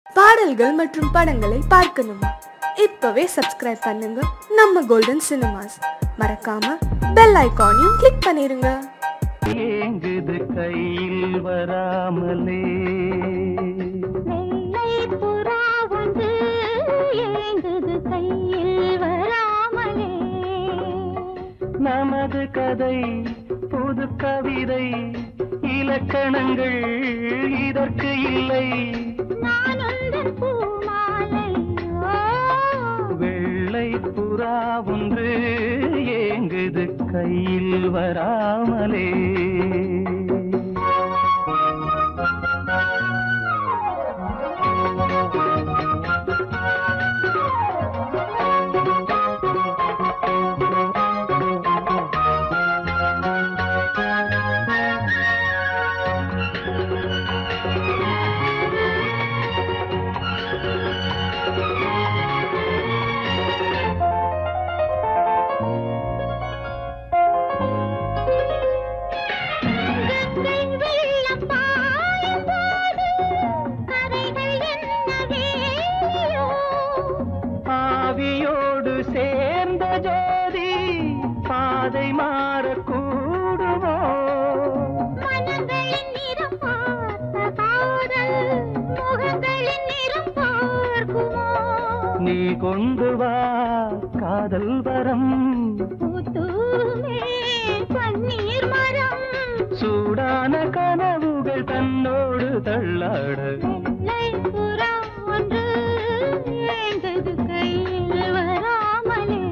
பாடல்கள் மற்றும் படங்களை பார்க்கணுமா இப்பவே சப்ஸ்கிரைப் பண்ணுங்க நம்ம கோல்டன் சினிமாஸ் மறக்காம பெல் ஐகானையும் கிளிக் பண்ணிருங்க ஏங்குது கையில் வராமலே வெள்ளை புறா ஒன்று ஏங்குது கையில் வராமலே நமது கதை புது கவிதை இலக்கணங்கள் இதற்கு இல்லை நான் உந்தன் பூமாலை ஓ, வெள்ளை புறா ஒன்று ஏங்குது கையில் வராமலே கங்கை வெள்ளம் பாயும் போது கரைகள் என்ன வேலியோ ஆவியோடு சேர்ந்த ஜோதி பாதை மாறக்கூடுமோ மனங்களின் நிறம் பார்த்த காதல் முகங்களின் நிறம் பார்க்குமோ நீ கொண்டு வா காதல் வரம் பூத்தூமே பன்னீர் மரம் சூடான கனவுகள் தன்னோடு தள்ளாட வெள்ளை புறா ஒன்று ஏங்குது கையில் வராமலே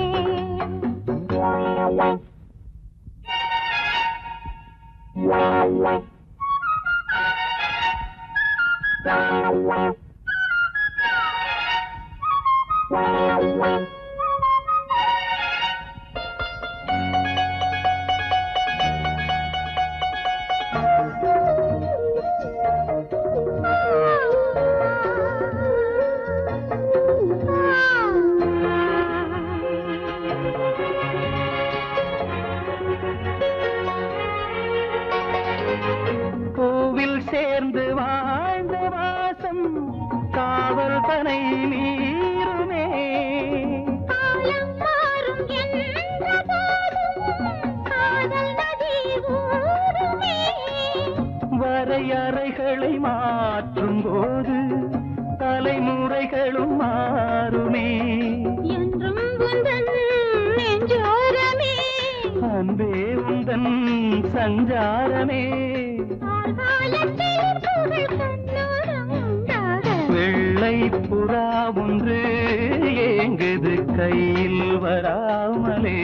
பூவில் சேர்ந்து வாழ்ந்த வாசம் காவல் தனை மீறுமே காலம் மாறும் என்ற போதும் காதல் நதி ஊறுமே வரையறைகளை மாற்றும் போது தலைமுறைகளும் மாறுமே என்றும் உந்தன் நெஞ்சோரமே அன்பே உந்தன் சஞ்சாரமே ஆழ்காலத்தில் புகழ் கண்ணோரம் உண்டாக வெள்ளை புறா ஒன்று ஏங்குது கையில் வராமலே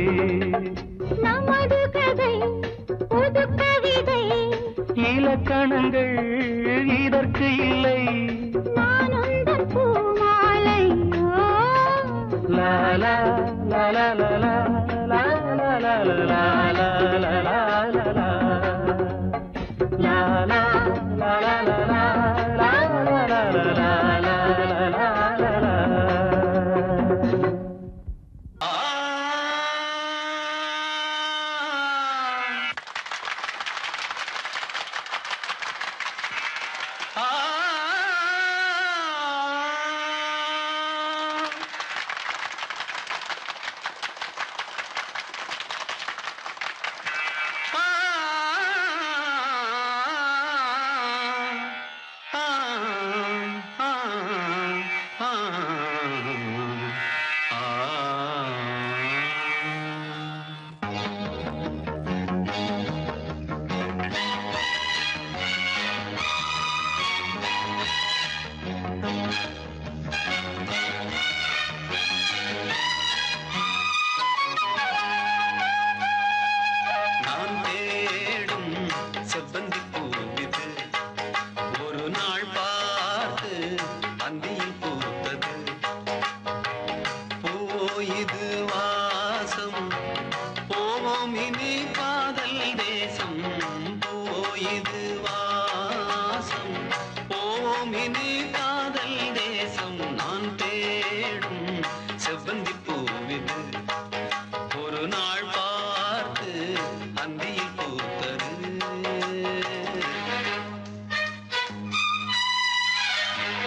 நமது கதை புது கவிதை இலக்கணங்கள் இதற்கு இல்லை நான் உந்தன் பூமாலை ஓ, லா லா லா லா லா லா லா லா லா லா லா லா லா லா லா லா. லா லா லா லா லா லா லா லா லா லா லா லா லா லா லா. ஆ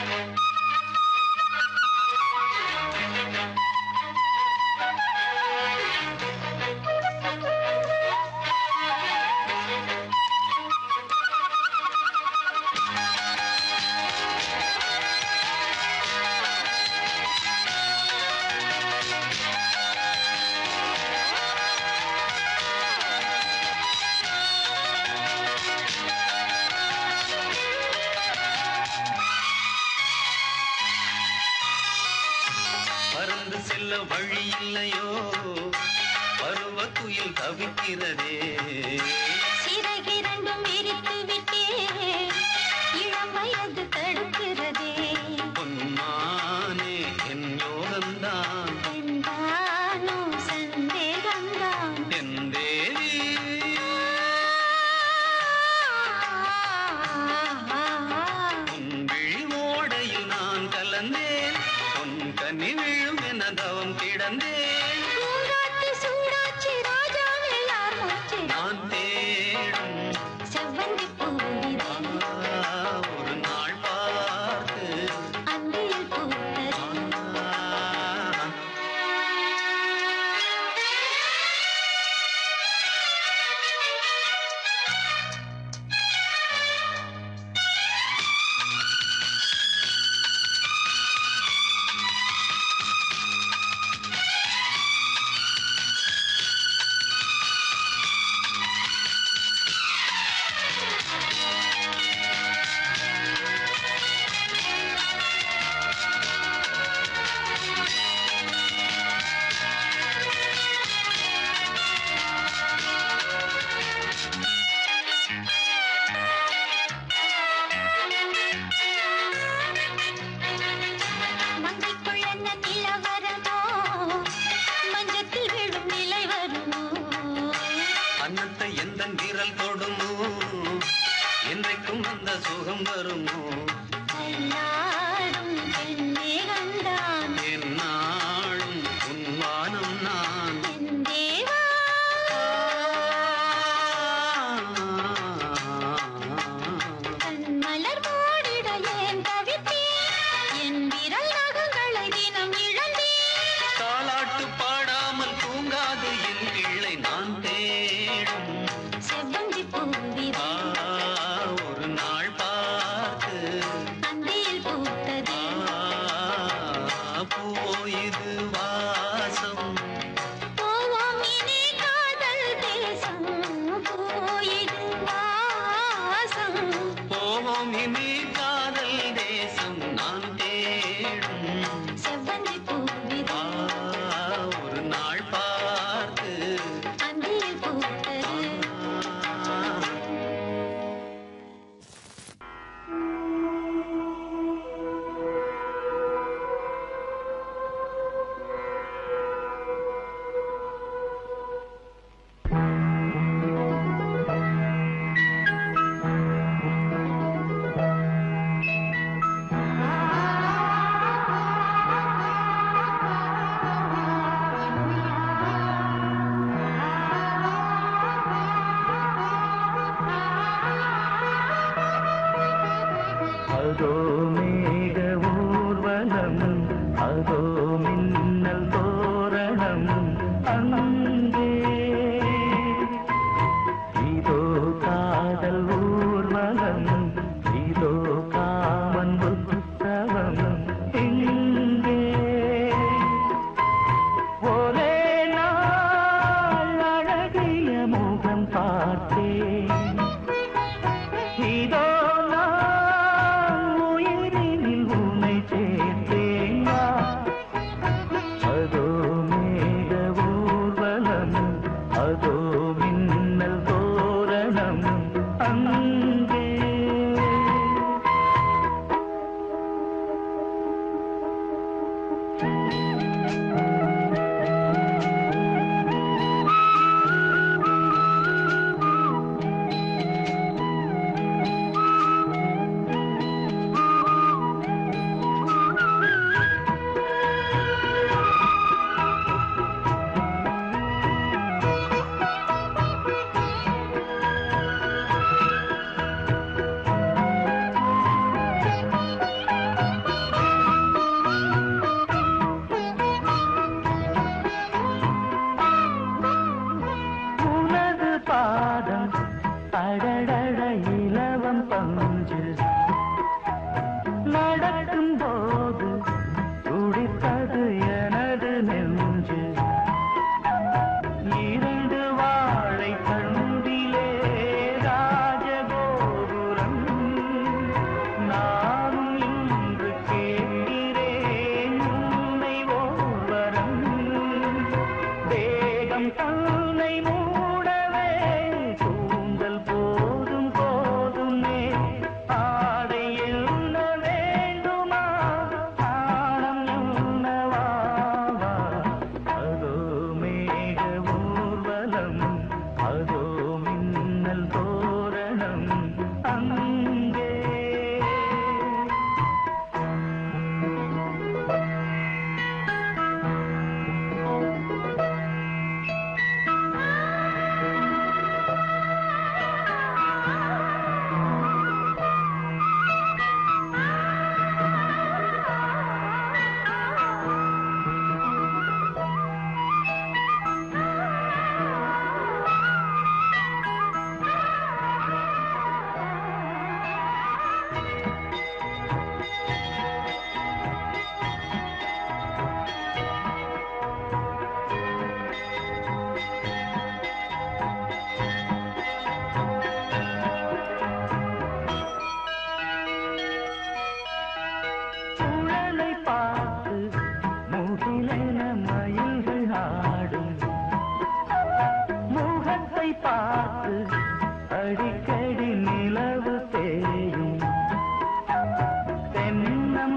பறந்து செல்ல வழி இல்லையோ பருவ குயில் தவிக்கிறதே சிறகிரண்டும் விரித்து விட்டே இளம் வயது தடுக்கிறதே பொன்மானே என் யோகந்தான் என்றானோ சந்தேகம்தான் என் தேவி உன் விழி ஓடையில் நான் கலந்தேன் உன் கனி விழும் என தவம் கிடந்தேன் பூங்காத்து சூடாச்சி ராஜாவே யார் மூச்சு நான் தேடும் செவ்வந்தி பூவிதே ஆ, ஒரு நாள் பார்த்து அந்தியில் பூத்தது ஆ, மங்கைக்குள் என்ன நிலவரமோ மஞ்சத்தில் விழும் நிலை வருமோ அன்னத்தை எந்த விரல் தொடுமோ என்றைக்கும் அந்த சுகம் வருமோ கல்லாடும் பெண்ணே கண்டான் என் நாளும் உன்வானம் நான் என் தேவா கண் மலர் மூடிட ஏன் தவித்தேன் என் விரல் நகங்களை தினம் இழந்தேன் தாலாட்டு பாடாமல் தூங்காது என் பிள்ளை நான் தேடும் செவ்வந்தி பூவிதே ஆ, ஒரு நாள் பார்த்து அந்தியில் பூத்ததே ஆ, பூவோ இது வாசம் போவோம் இனி காதல் தேசம் போயிடு வாசம் போவோம் இனி காதல் தேசம் நான் தேடும் செவ்வந்தி பூவிதே ஆ, ஒரு நாள் பார்த்து அந்தியில் பூத்தது ஆ, அதோ மேக ஊர்வலம் அதோ மின்னல் தோரணம் அங்கே இதோ காதல் ஊர்வலம் இதோ காமன் உற்சவம் இங்கே ஒரே நாள் அழகிய முகம் பார்த்தேன் இதோ நான் உயிரினில் உன்னை சேர்த்தேன் அதோ மேக ஊர்வலம் அதோ மின்னல் தோரணம் அங்கே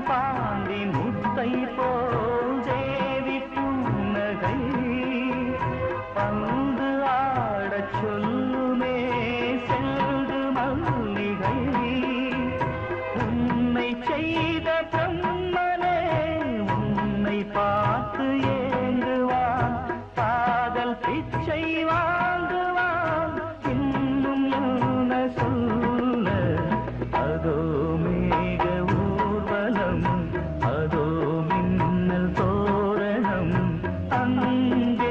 பாண்டி முத்தை போல் தேவி புன்னகை பந்து ஆடச் சொல்லுமே செல்து மல்லிகை உன்னை செய்த பிரம்மனே உன்னை பார்த்து ஏங்குவான் காதல் பிச்சை வாங்குவான் இன்னும் என்ன சொல்ல அதோ மேக ஊர்வலம் அதோ மின்னல் தோரணம் அங்கே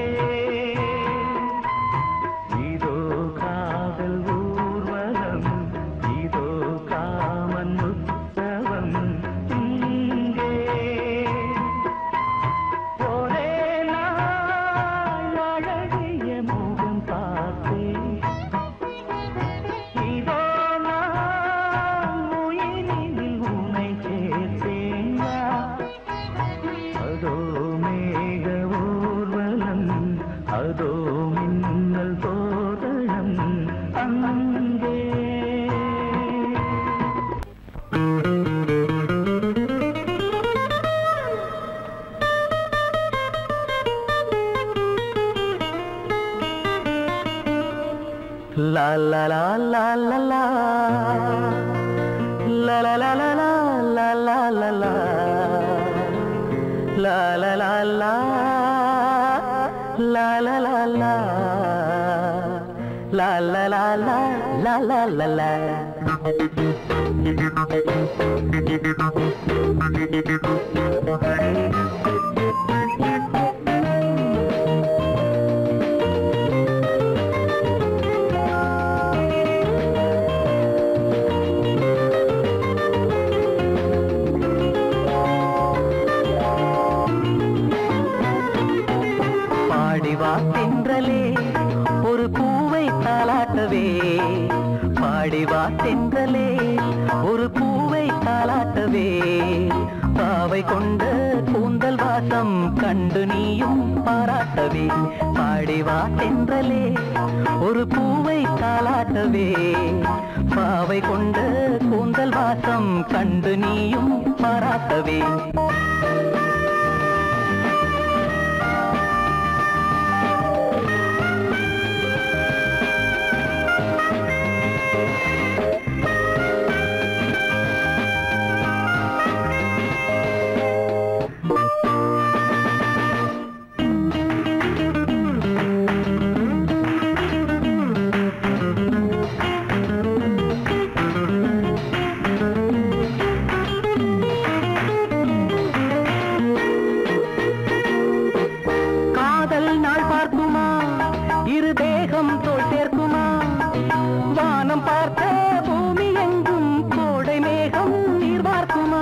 இதோ காதல் ஊர்வலம் இதோ காமன் உற்சவம் இங்கே ஒரே நாள் அழகிய முகம் பார்த்தேன் இதோ நான் உயிரினில் உன்னை சேர்த்தேன் அதோ மேக ஊர்வலம் அதோ மின்னல் தோதனம் அங்கே La la la la la la La la la la la la la la la La la la la La la la la La la la la la la la la பாடி வா தென்றலே ஒரு பூவை தாளாட்டவே பாடி வா தென்றலே ஒரு பூவை தாளாட்டவே பாவை கொண்ட கூந்தல் வாசம் கண்டு நீயும் பாராட்டவே பாடி வா தென்றலே ஒரு பூவை தாளாட்டவே பாவை கொண்ட கூந்தல் வாசம் கண்டு நீயும் பாராட்டவே காதல் நாள் பார்க்குமா இரு தேகம் தோல் சேர்க்குமா வானம் பார்த்த பூமி எங்கும் கோடை மேகம் நீர் பார்க்குமா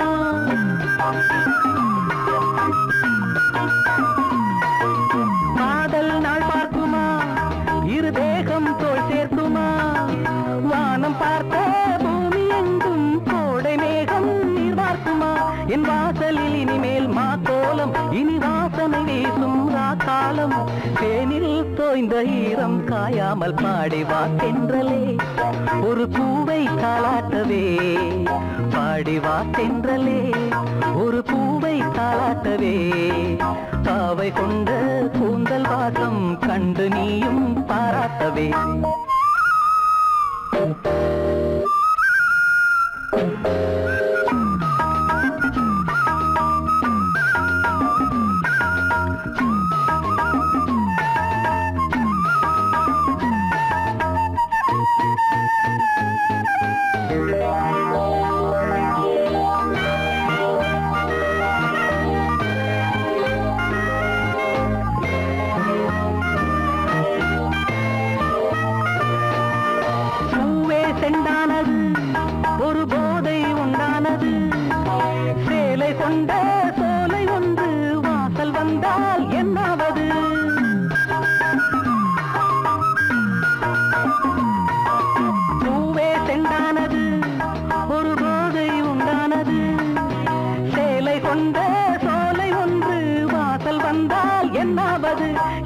காதல் நாள் பார்க்குமா இரு தேகம் தோல் சேர்க்குமா வானம் பார்த்த பூமி எங்கும் கோடை மேகம் நீர் பார்க்குமா என் வாசலில் இனிமேல் மா கோலம் இனி வாசனை வீசும் காலம் தேனில் தோய்ந்த ஈரம் காயாமல் பாடி வா தென்றலே ஒரு பூவை தாளாட்டவே பாடி வா தென்றலே ஒரு பூவை தாளாட்டவே பாவை கொண்ட கூந்தல் வாசம் கண்டு நீயும் பாராட்டவே பூவே செண்டானது ஒரு போதை உண்டானது சேலை கொண்ட சோலை ஒன்று வாசல் வந்தால் என்னாவது பூவே செண்டானது ஒரு போதை உண்டானது சேலை கொண்ட சோலை ஒன்று வாசல் வந்தால் என்னாவது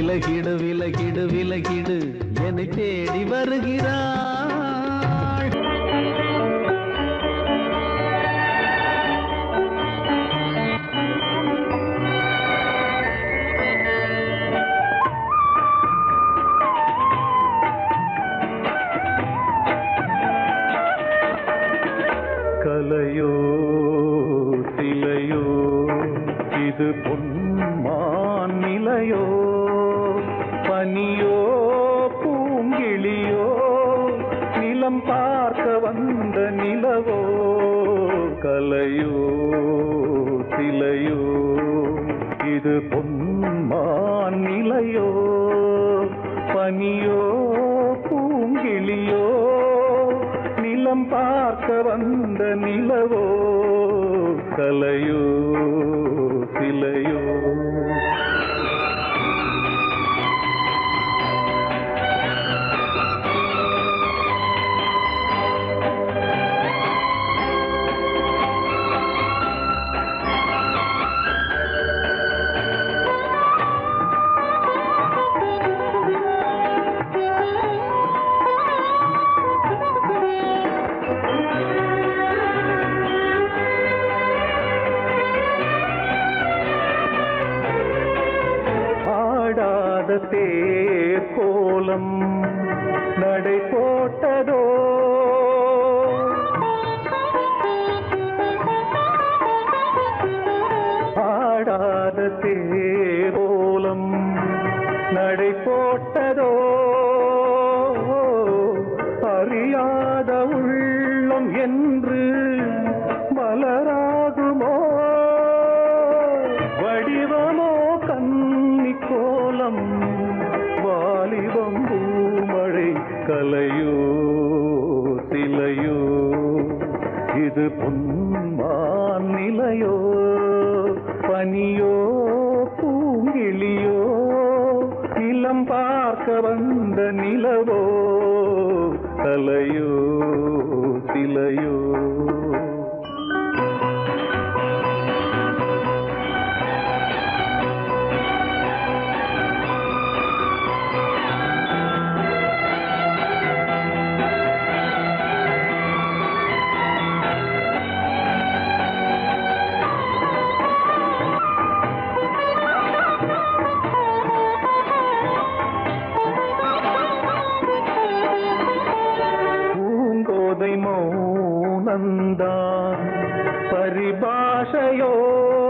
விலகிடு விலகிடு விலகிடு என்னை தேடி வருகிறாள் கலையோ சிலையோ இது பொன்மான் நிலையோ பனியோ பூங்கிளியோ நிலம் பார்க்க வந்த நிலவோ கலையோ சிலையோ இது பொன்மான் நிலையோ பனியோ பூங்கிளியோ நிலம் பார்க்க வந்த நிலவோ கலையோ சிலையோ ஆடாத தேர் கோலம் நடை போட்டதோ ஆடாத தேர் கோலம் நடை போட்டதோ அறியாத உள்ளம் என்று மலராகுமோ வடிவமோ கன்னி கோலம் வாலிபம் பூமழை கலையோ சிலையோ இது பொன்மான் நிலையோ பனியோ பூங்கிளியோ நிலம் பார்க்க வந்த நிலவோ கலையோ சிலையோ பூங்கோதை மௌனந்தான் பரிபாஷையோ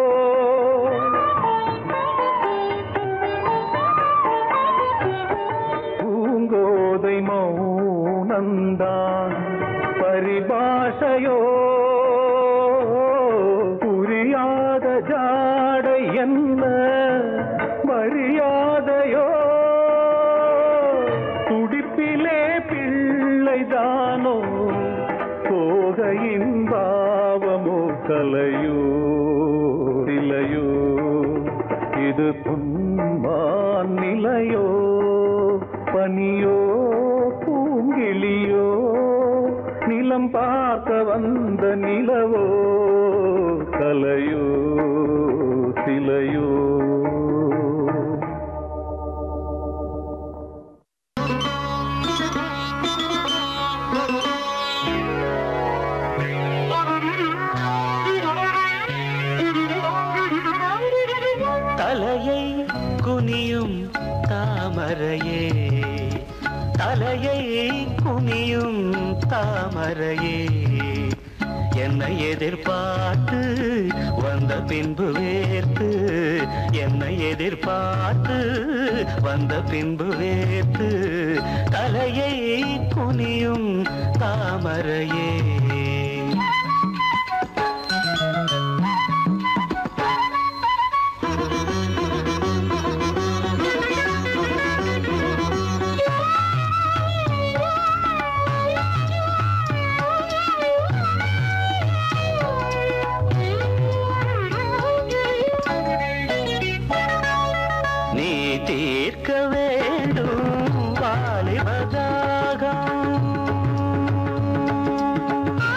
பூங்கோதை மௌனந்தான் பரிபாஷையோ புரியாத ஜாடை என்ன மரியாதையோ துடிப்பிலே பிள்ளைதானோ கோகையின் பாவமோ கலையோ இலையோ இது புன்மான் நிலையோ பனியோ பூங்கிளியோ நிலம் பார்க்க வந்த நிலவோ கலையோ சிலையோ தலையை குனியும் தாமரையே தலையை குனியும் தாமரையே என்னை எதிர்பார்த்து வந்த பின்பு வேர்த்து என்னை எதிர்பார்த்து வந்த பின்பு வேர்த்து தலையை குனியும் தாமரையே நீ தீர்க்க வேண்டும் வாலிபதாகம்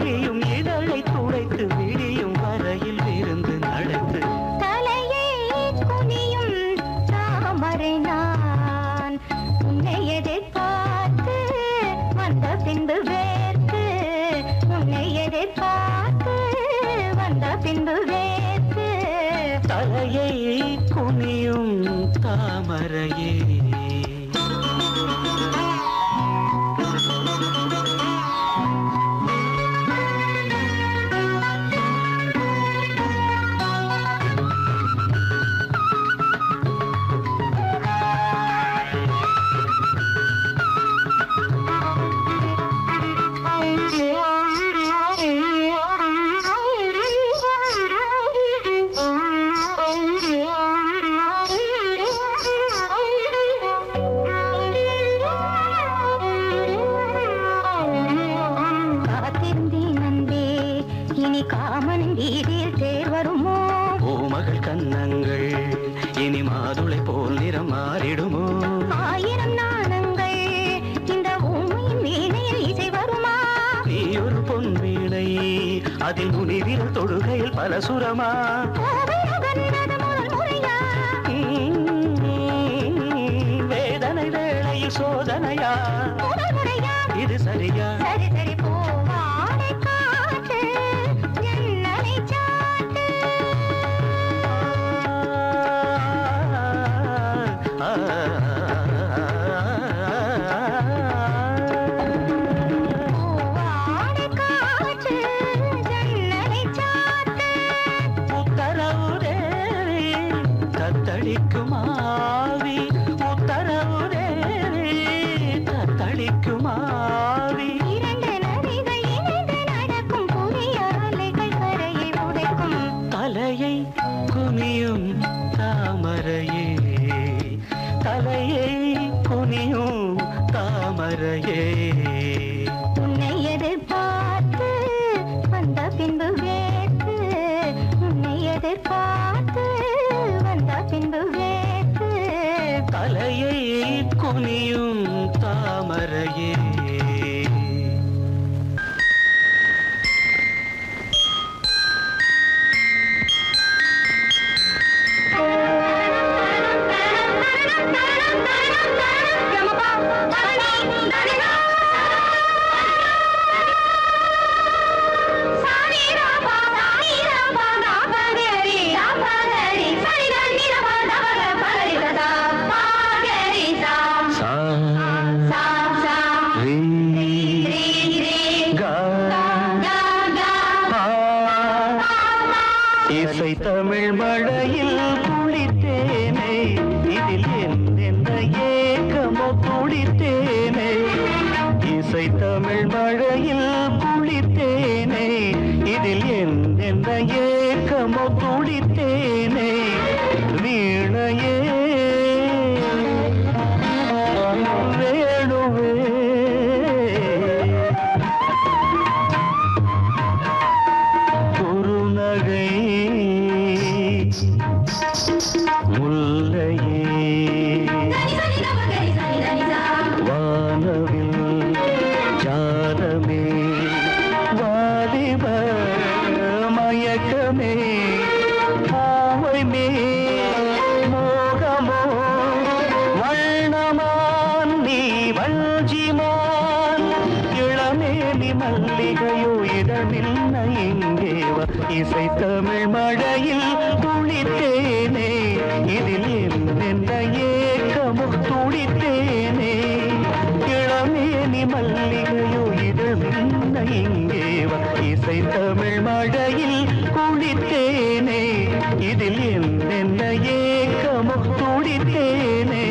விழியும் இதழை துடைத்து விழியும் வரையில் விருந்து நடத்து தலையை குனியும் தாமரை நான் உன்னை எதிர்பார்த்து வந்த பின்பு வேர்த்து உன்னை எதிர்பார்த்து வந்த பின்பு வேர்த்து தலையை குனியும் தாமரையே காத்திருந்தேன் அன்பே இனி காமன் வீதில் தேர் வருமோ பூமகள் கன்னங்கள் இனி மாதுளை போல் நிறம் மாறிடுமோ ஆயிரம் நாணங்கள் இந்த ஊமையின் வீணையில் இசை வருமா நீ ஒரு பொன் வீணை அதில் முனிவிரல் தொடுகையில் பல சுரமா கோவை நகர்ந்தது முதல் முறையா வேதனை வேளையில் சோதனையா முதல் முறையா இது சரியா சரி சரி பூவாடை காற்று ஜன்னலை சாத்து பூவாடை காற்று ஜன்னலை சாத்து உத்தரவு தேவி தத்தளிக்கும் ஆவி உத்தரவு தேவி தத்தளிக்கும் ஆவி இரண்டு நதிகள் இணைந்து நடக்கும் புதிய அலைகள் கரையை உடைக்கும் தலையை குனியும் தாமரையே தலையை குனியும் தாமரையே உன்னை எதிர்பார்த்து வந்த பின்பு வேர்த்து உன்னை எதிர்பார்த்து வந்த பின்பு வேர்த்து தலையை குனியும் தாமரையே சா ரீ கா பா. இசை தமிழ் மழையில் குளித்தேனே இதில் என்னென்ன ஏக்கமோ குளித்தேனே இசை தமிழ் மழையில் குளித்தேனே இதில் என்னென்ன ஏக்கமோ குளித்தேனே வீணையே வேணுவே குறுநகை முல்லையே வானவில் ஜாதமே வாலிப மயக்கமே பாவைமே மோகமோ வண்ணமான் நீ வஞ்சிமான் இளமேலி மல்லிகையோ இடமில்ல இங்கேவ இசை தமிழ் மழையில் குளித்தேனே இதில் என்னென்ன ஏக்கமோ துடித்தேனே இளமேலி மல்லிகையோ இடமில்ல இங்கேவ இசை தமிழ் மழையில் குளித்தேனே இதில் என்னென்ன ஏக்கமோ துடித்தேனே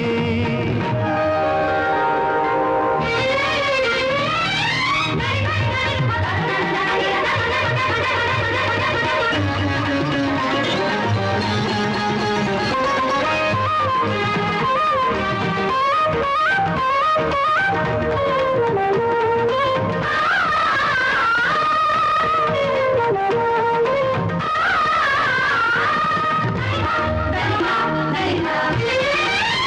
Thank you.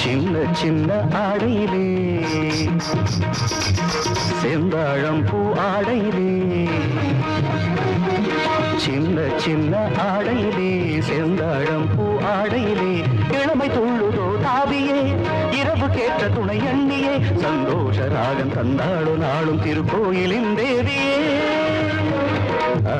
சின்ன சின்ன ஆடையிலே செந்தாழம் பூ ஆடையிலே சின்ன சின்ன ஆடையிலே செந்தாழம் பூ ஆடையிலே இளமை துள்ளுதோ தாவியே இரவு கேட்ட துணை எண்ணியே சந்தோஷ ராகம் தந்தாளோ நாளும் திருக்கோயிலின் தேவியே ஆ,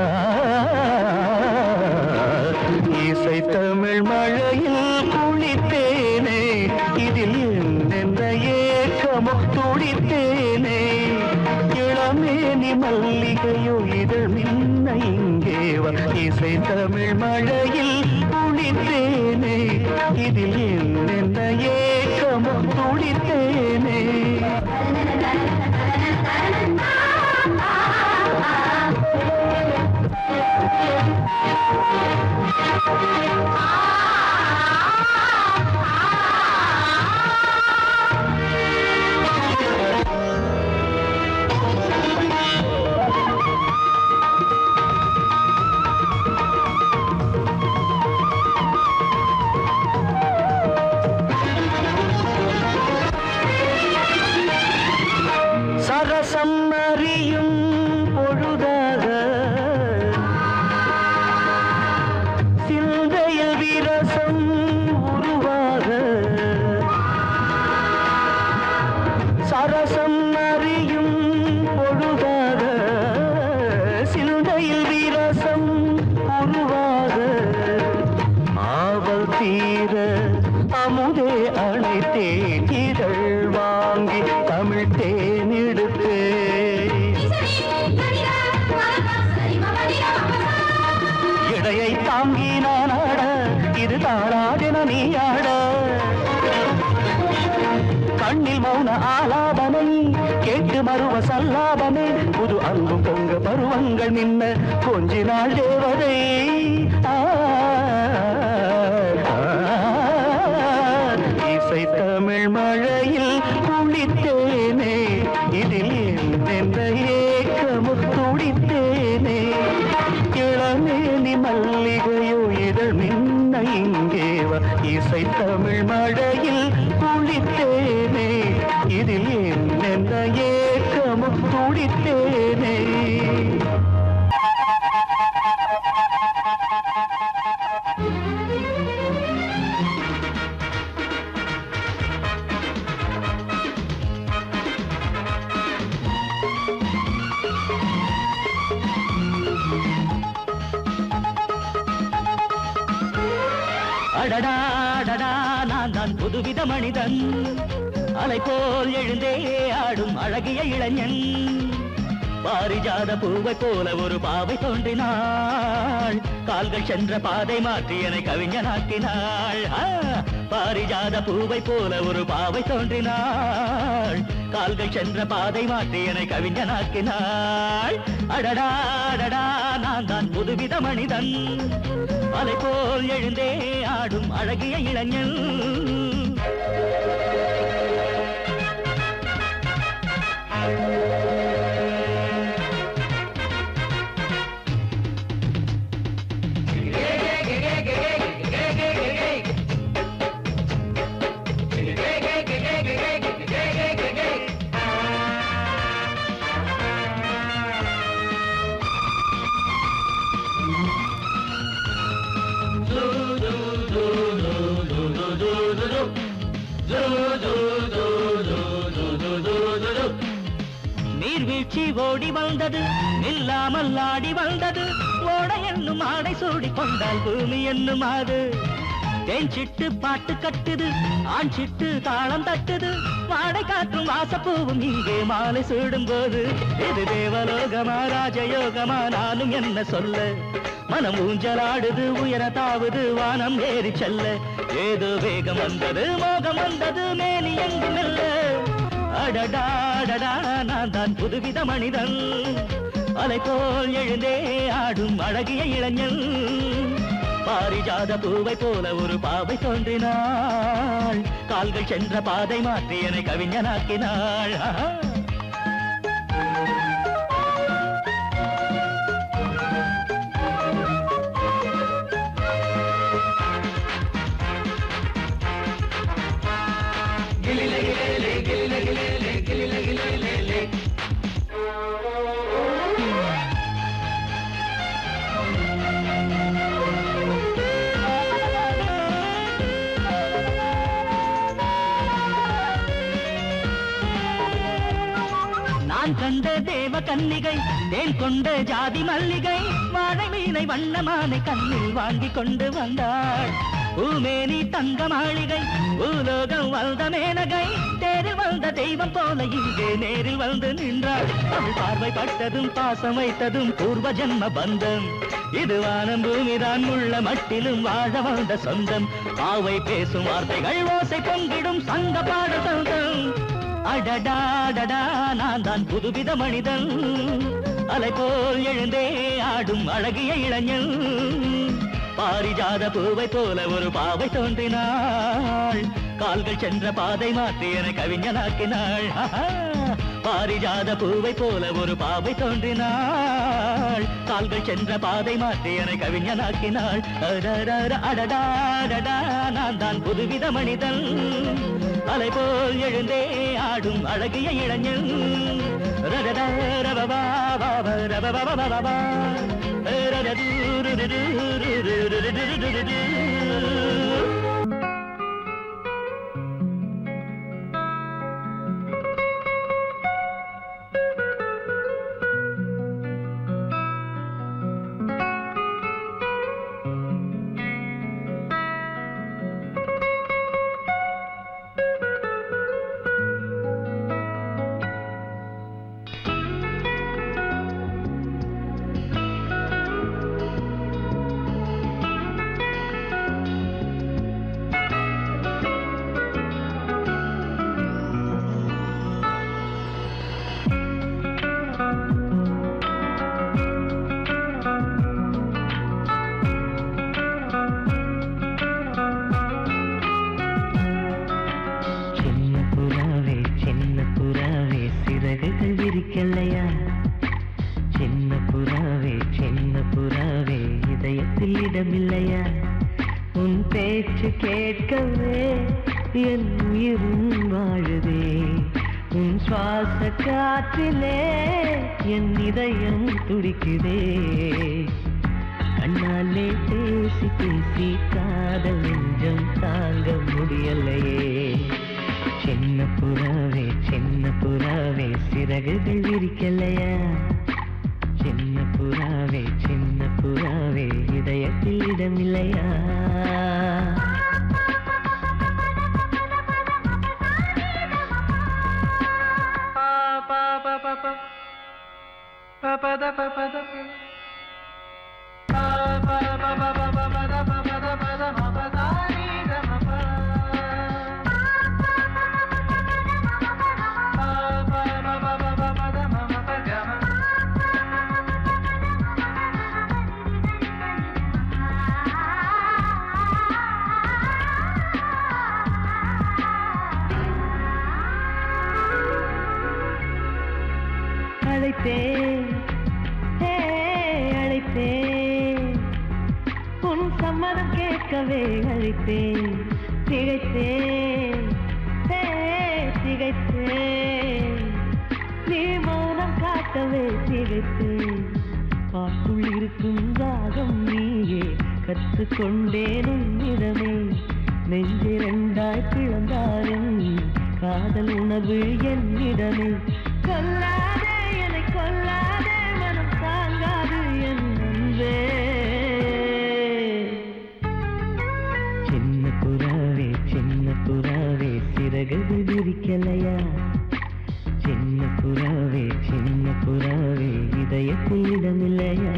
இசை தமிழ் மழையில் குளித்தேனே இதில் என்னென்ன ஏக்கமோ துடித்தேனே இளமேனி மல்லிகையோ இதழ் மின்ன இங்கே வா இசை தமிழ் மழையில் குளித்தேனே இதில் என்னென்ன ஏக்கமோ துடித்தேனே சரசம் அறியும் பொழுதாக சிந்தையில் விரசம் உருவாக சரசம் அறியும் பொழுதாக சிந்தையில் விரசம் உருவாக ஆவல் தீர அமுதே அணைத்தேன் இதழ் வாங்கி தமிழ் தேனெடுத்தே இடையை தாங்கி நான் ஆட இது தாளாடின நீ ஆட கண்ணில் மௌன ஆலாபனை கேட்டு மறுவ சல்லாபமே புது அன்பும் பொங்க பருவங்கள் நின்ன கொஞ்சி நாள் தேவதை ஆ, ஆ, இசை தமிழ் மழையில் குளித்தேனே இதில் என்னென்ன ஏக்கமும் துடித்தேனே இளமேனி மல்லிகையோ இதழ் மின்ன இங்கே வா இசை தமிழ் மழையில் குளித்தேனே இதில் என்னென்ன ஏக்கமும் துடித்தேனே அடடா அடடா நான் தான் புதுவித மனிதன் அலை போல் எழுந்தே ஆடும் அழகிய இளைஞன் பாரிஜாத பூவை போல ஒரு பாவை தோன்றினாள் கால்கள் சென்ற பாதை மாற்றி என்னை கவிஞனாக்கினாள் ஆ, பாரிஜாத பூவை போல ஒரு பாவை தோன்றினாள் கால்கள் சென்ற பாதை மாற்றி என்னை கவிஞனாக்கினாள் அடடா அடடா நான் தான் புதுவித மனிதன் அலை போல் எழுந்தே ஆடும் அழகிய இளைஞன் நீர்வீழ்ச்சி ஓடி வந்தது நில்லாமல் ஆடி வந்தது ஓட என்னும் ஆடை சூடி கொண்டால் பூமி என்னும் ஆடு தேன் சிட்டு பாட்டு கட்டுது ஆண் சிட்டு தாளம் தட்டுது வாடை காற்றும் வாசப்பூவும் இங்கே மாலை சூடும் போது இது தேவலோகமா ராஜயோகமா நானும் என்ன சொல்ல மனம் ஊஞ்சலாடுது உயர தாவுது வானம் ஏறி செல்ல ஏதோ வேகம் வந்தது மோகம் வந்தது மேனி எங்கும் மெல்ல அடடா அடடா நான் தான் புதுவித மனிதன் அலை போல் எழுந்தே ஆடும் அழகிய இளைஞன் பாரிஜாத பூவை போல ஒரு பாவை தோன்றினாள் கால்கள் சென்ற பாதை மாற்றி என்னை கவிஞனாக்கினாள் ஆஹா. நான் கண்ட தேவ கன்னிகை தேன் கொண்ட ஜாதி மல்லிகை வாழை மீனை வண்ணமானை கண்ணில் வாங்கி கொண்டு வந்தாள் பூமேனி தங்க மாளிகை பூலோகம் வந்த மேனகை தேரில் வந்த தெய்வம் போல இங்கே நேரில் வந்து நின்றாள் அவள் பார்வைப்பட்டதும் பாசம் வைத்ததும் பூர்வ ஜன்ம பந்தம் இது வானம் பூமிதான் உள்ள மட்டிலும் வாழ வந்த சொந்தம் பாவை பேசும் வார்த்தைகள் ஓசை பொங்கிடும் சங்க பாட சொந்தம் அடடாடடா நான் தான் புதுவித மனிதன் அலை போல் எழுந்தே ஆடும் அழகிய இளைஞன் பாரிஜாத பூவை போல ஒரு பாவை தோன்றினாள் கால்கள் சென்ற பாதை மாற்றி என கவிஞனாக்கினாள் ஆஹா. பாரிஜாத பூவை போல ஒரு பாவை தோன்றினாள் கால்கள் சென்ற பாதை மாற்றி என கவிஞனாக்கினாள் அடடட, அடடாடடா நான் தான் புதுவித மனிதன் அலை போல் எழுந்தே ஆடும் அழகிய இளைஞன் ரடடா, ரபபா, பாபா, ரபபபா, பாபா. சின்ன புறாவே சின்ன புறாவே சிறகுகள் விரிக்கலையா சின்ன புறாவே சின்ன புறாவே இதயத்தில் இடமில்லையா உன் பேச்சு கேட்கவே என் உயிரும் வாழுதே உன் சுவாச காற்றிலே என் இதயம் துடிக்குதே கண்ணாலே பேசி பேசி காதல் நெஞ்சம் தாங்க முடியலையே சின்ன புறாவே சின்ன புறாவே சிறகுகள் விரிக்கலையா சின்ன புறாவே சின்ன புறாவே இதயத்தில் இடமில்லையா அழைத்தேன் ஹே, அழைத்தேன் உன் சம்மதம் கேட்கவே அழைத்தேன் திகைத்தேன் ஹே, திகைத்தேன் நீ மௌனம் காட்டவே திகைத்தேன் காட்டுள் இருக்கும் ராகம் நீயே கற்றுக்கொண்டேன் உன்னிடமே நெஞ்சிரண்டாய் பிளந்தாரும் காதல் உணர்வு என்னிடமே கொல்லாதே என்னை கொல்லாதே மனம் தாங்காது என் அன்பே சின்ன புறாவே சின்ன புறாவே சிறகுகள் விரிக்கலையா சின்ன புறாவே சின்ன புறாவே இதயத்தில் இடமில்லையா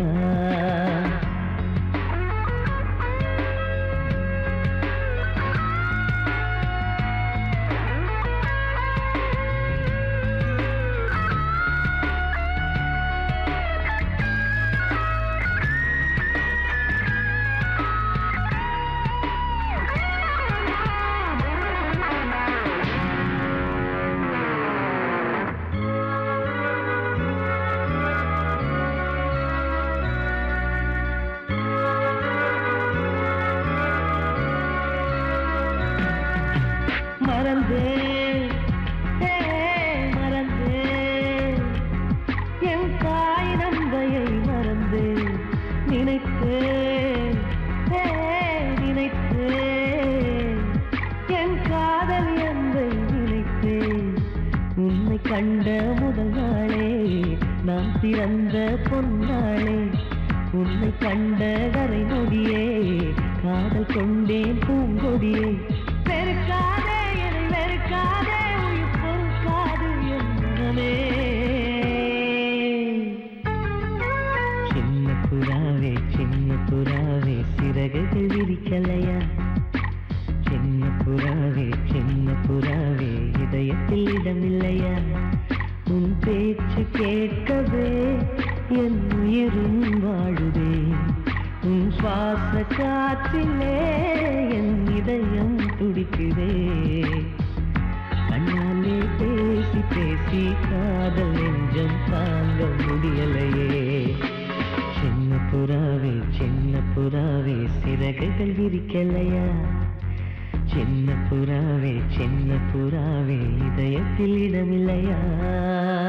மறந்தேன் ஏ, மறந்தேன் என் தாய் நம்பையை மறந்தேன் நினைத்தேன் ஏ, நினைத்தேன் என் காதல் என்பை நினைத்தேன் உன்னை கண்ட முதல் நாளே பிறந்த பொன்னாளே உன்னை கண்ட கரை நொடியே காதல் கொண்டேன் பூங்கொடியே வெறுக்காதே என்னை வெறுக்காதே உயிர் பொறுக்காது என் மனமே சின்ன புறாவே சின்ன புறாவே சிறகுகள் விரிக்கலையா சின்ன புறாவே சின்ன புறாவே இதயத்தில் இடமில்லையா உன் பேச்சு கேட்கவே என் உயிரும் வாழுதே உன் சுவாச காற்றிலே என் இதயம் துடிக்குதே கண்ணாலே பேசி பேசி காதல் நெஞ்சம் தாங்க முடியலையே சின்ன புறாவே சின்ன புறாவே சிறகுகள் விரிக்கலையா சின்ன புறாவே சின்ன புறாவே இதயத்தில் இடமில்லையா